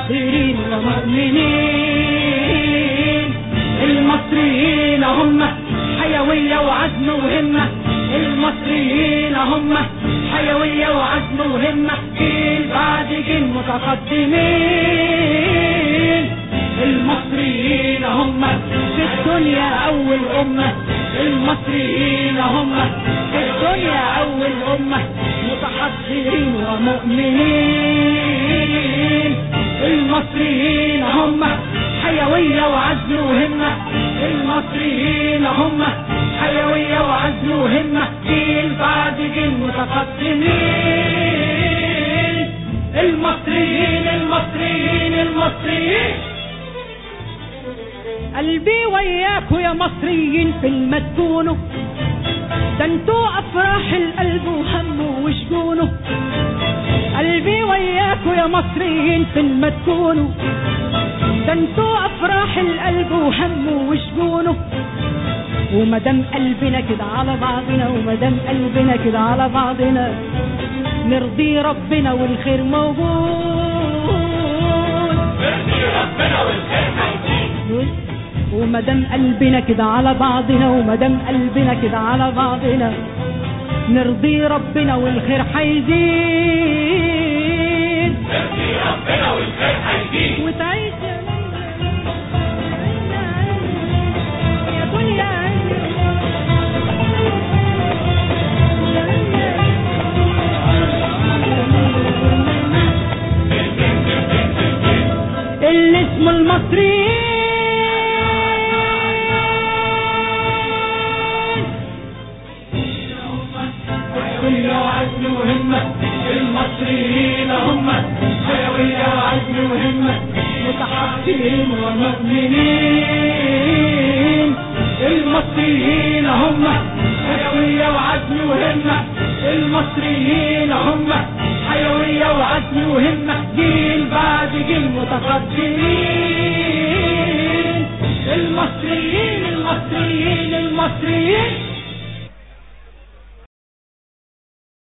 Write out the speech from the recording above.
متحضرين ومؤمنين المصريين هم حيوية وعزم وهمة المصريين هم حيوية وعزم وهمة جيل بعد جيل متقدمين المصريين هم في الدنيا أول أمة المصريين هم في الدنيا أول أمة متحضرين ومؤمنين المصريين هم حيوية وعزم وهمة المصريين هم حيوية وعزم وهمة جيل بعد جيل متقدمين المصريين المصريين المصريين قلبي وياكوا يا مصريين في المدفونه ده انتوا افراح القلب وهمه وشجونه قلبي وياكوا يا مصريين في المدفونه ده انتوا افراح القلب وهمه وشجونه ومدام قلبنا كده على بعضنا ومدام قلبنا كده على بعضنا نرضي ربنا والخير موجود نرضي ربنا والخير موجود ومدام قلبنا كده على بعضنا ومدام قلبنا كده على بعضنا نرضي ربنا والخير هيزيد نرضي ربنا والخير هيزيد وتعيش يا يا دنيا اللي اسمه المصريين حيوية وعزم وهمة المصريين هم حيوية وعزم وهمة متحضرين ومؤمنين المصريين هم حيوية وعزم وهمة المصريين هم حيوية وعزم وهمة جيل بعد جيل متقدمين المصريين المصريين المصريين